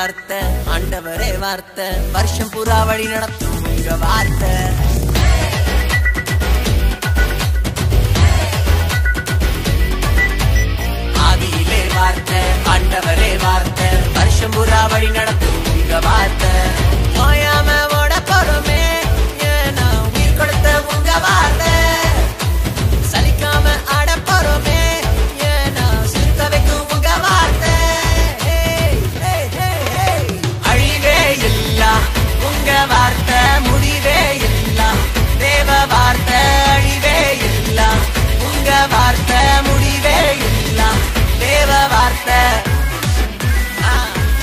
வார்த்தை ஆண்டவரே வார்த்தை வருஷம் புறா வழி நடத்தும் உங்க வார்த்தை ஆதியிலே வார்த்தை ஆண்டவரே வார்த்தை வருஷம் புறா வழி நடத்தும் உங்க வார்த்தை ஓயாம ஓட போறோமே ஏன்னா உயிர் கொடுத்த உங்க வார்த்தை சலிக்காம ஆட போறோமே ஏன்னா சிரிக்க வைக்கும் உங்க வார்த்தை Hey, hey, hey, hey. அழிவே இல்ல உங்க வார்த்தை முடிவே இல்ல தேவ வார்த்தை அழிவே இல்ல உங்க வார்த்தை முடிவே இல்ல தேவ வார்த்தை ஆ.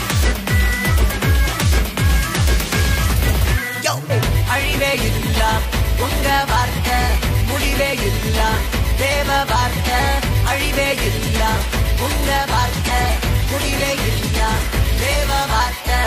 Yo! அழிவே இல்ல உங்க வார்த்தை முடிவே இல்ல தேவ வார்த்தை அழிவே இல்ல உங்க வார்த்தை முடிவே இல்ல தேவ வார்த்தை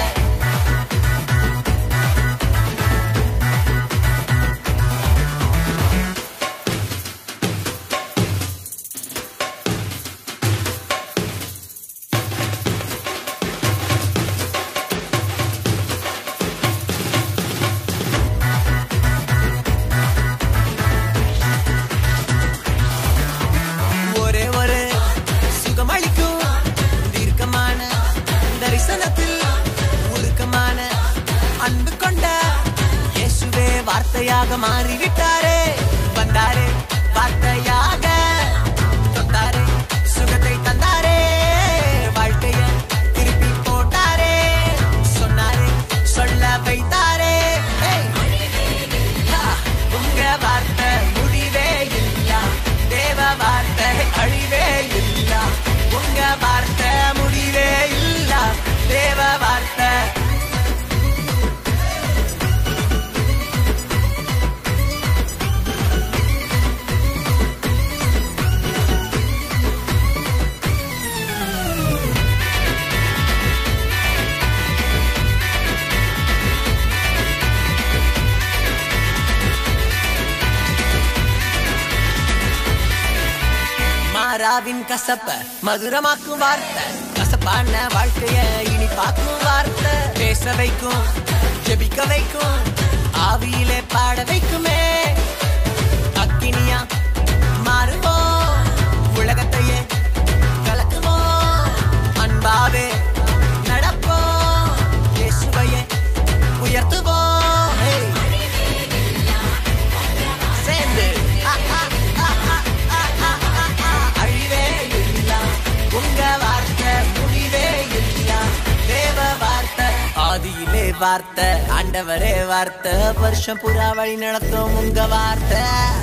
ஒரே ஒரு சுகமளிக்கும் தீர்க்கமான தரிசனத்தில் உருக்கமான அன்பு கொண்ட இயேசுவே வார்த்தையாக மாறிவிட்டாரே வந்தாரே வார்த்தையாக தொட்டாரே சுகத்தை தந்தாரே வாழ்க்கைய திருப்பி போட்டாரே சொன்னாரே சொல்ல வைத்தாரே Hey! இல்லா, உங்க வார்த்தை முடிவே இல்ல தேவ வார்த்தை அழிவே இல்ல உங்க வார்த்தை முடிவே இல்ல தேவ வார்த்தை மாறாவின் கசப்ப மதுரமாக்கும் வார்த்தை கசப்பான வாழ்க்கைய இனிப்பாக்கும் வார்த்தை பேச வைக்கும் ஜெபிக்க வைக்கும் ஆவியிலே பாட வைக்குமே அக்கினியா மாறுவோம் உலகத்தையே கலக்குவோம் அன்பாவே நடப்போம் இயேசுவையே உயர்த்துவோம் Hey! சேர்ந்து ஆ, ஆ, ஆ, ஆ, ஆ, ஆ, ஆ, ஆ. அழிவே இல்ல உங்க வார்த்தை முடிவே இல்ல தேவ வார்த்தை ஆதியிலே வார்த்தை ஆண்டவரே வார்த்தை வருஷம் புறா வழி நடத்தும் உங்க வார்த்தை